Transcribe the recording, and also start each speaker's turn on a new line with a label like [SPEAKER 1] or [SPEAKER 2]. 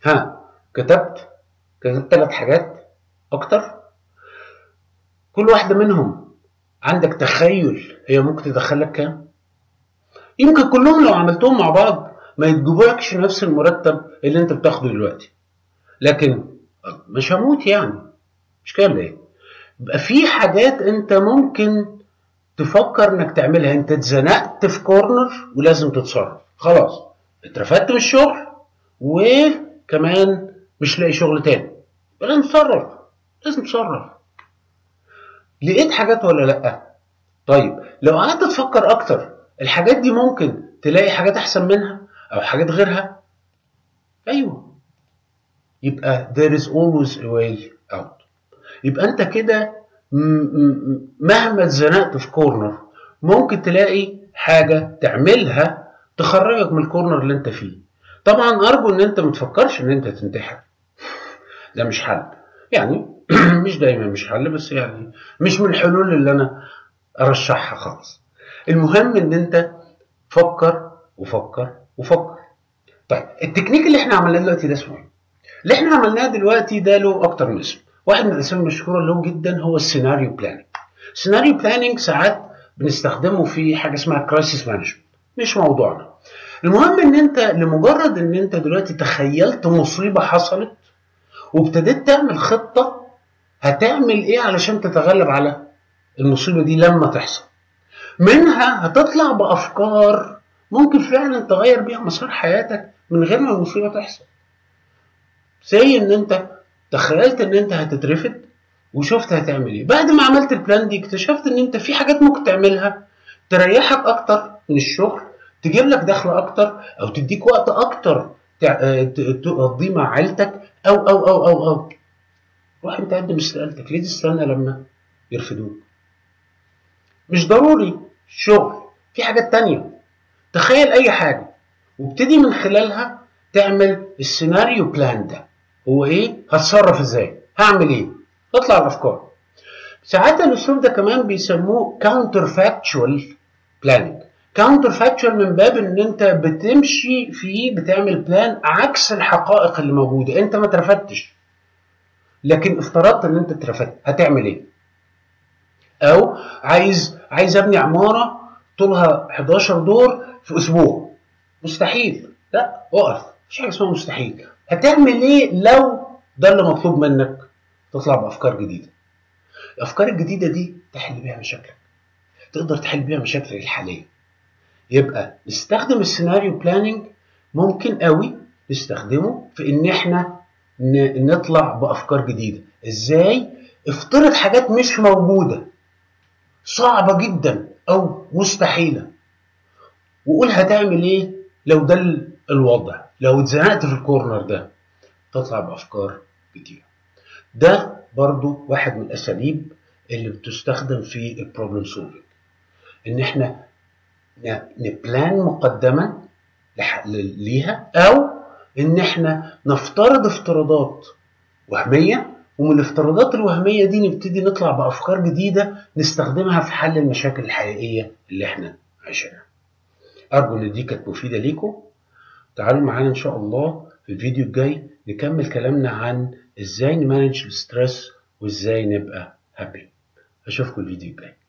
[SPEAKER 1] ها كتبت كتبت ثلاث حاجات اكتر كل واحده منهم عندك تخيل هي ممكن تدخلك كام يمكن كلهم لو عملتهم مع بعض ما يتجيبولكش نفس المرتب اللي انت بتاخده دلوقتي لكن مش هموت يعني مش كده ايه يبقى في حاجات انت ممكن تفكر انك تعملها انت اتزنقت في كورنر ولازم تتصرف خلاص اترفدت من الشغل وكمان مش لاقي شغل تاني لازم تتصرف لازم تتصرف لقيت حاجات ولا لا طيب لو قعدت تفكر اكتر الحاجات دي ممكن تلاقي حاجات احسن منها او حاجات غيرها ايوه يبقى there is always a way out يبقى انت كده مهما اتزنقت في كورنر ممكن تلاقي حاجه تعملها تخرجك من الكورنر اللي انت فيه طبعا ارجو ان انت ما تفكرش ان انت تنتحر ده مش حل يعني مش دايما مش حل بس يعني مش من الحلول اللي انا ارشحها خالص المهم ان انت فكر وفكر وفكر طيب التكنيك اللي احنا عملناه دلوقتي ده اسمه ايه اللي احنا عملناه دلوقتي ده له اكتر من اسم واحد من الاسامي المشهوره له جدا هو السيناريو بلاننج السيناريو بلاننج ساعات بنستخدمه في حاجه اسمها كرايسيس مانجمنت مش موضوعنا المهم ان انت لمجرد ان انت دلوقتي تخيلت مصيبه حصلت وابتديت تعمل خطه هتعمل ايه علشان تتغلب على المصيبه دي لما تحصل منها هتطلع بافكار ممكن فعلا تغير بيها مسار حياتك من غير ما المصيبه تحصل زي ان انت تخيلت ان انت هتترفد وشفت هتعمل ايه بعد ما عملت البلان دي اكتشفت ان انت في حاجات ممكن تعملها تريحك اكتر من الشغل تجيب لك دخل اكتر او تديك وقت اكتر تقضيه مع عيلتك او او او او او روح انت قدم استقالتك ليه تستنى لما يرفدوك مش ضروري شغل في حاجات تانية تخيل اي حاجة وابتدي من خلالها تعمل السيناريو بلان ده هو ايه هتصرف ازاي هعمل ايه اطلع الافكار ساعات الاسلوب ده كمان بيسموه كاونتر فاكتشوال بلاننج كاونتر فاكتشوال من باب ان انت بتمشي فيه بتعمل بلان عكس الحقائق اللي موجوده انت ما اترفدتش لكن افترضت ان انت اترفدت هتعمل ايه او عايز عايز ابني عماره طولها 11 دور في اسبوع مستحيل لا اقف مفيش حاجه اسمها مستحيل هتعمل ايه لو ده اللي مطلوب منك تطلع بافكار جديده الافكار الجديده دي تحل بيها مشاكلك تقدر تحل بيها مشاكلك الحاليه يبقى نستخدم السيناريو بلاننج ممكن قوي نستخدمه في ان احنا نطلع بافكار جديده ازاي افترض حاجات مش موجوده صعبه جدا او مستحيله وقول هتعمل ايه لو ده الوضع لو اتزنقت في الكورنر ده تطلع بافكار جديده ده برضو واحد من الاساليب اللي بتستخدم في البروبلم سولفنج ان احنا نبلان مقدما ليها او ان احنا نفترض افتراضات وهميه ومن الافتراضات الوهميه دي نبتدي نطلع بافكار جديده نستخدمها في حل المشاكل الحقيقيه اللي احنا عايشينها ارجو ان دي كانت مفيده ليكم تعالوا معانا ان شاء الله في الفيديو الجاي نكمل كلامنا عن ازاي نمانج الستريس وازاي نبقى هابي اشوفكم الفيديو الجاي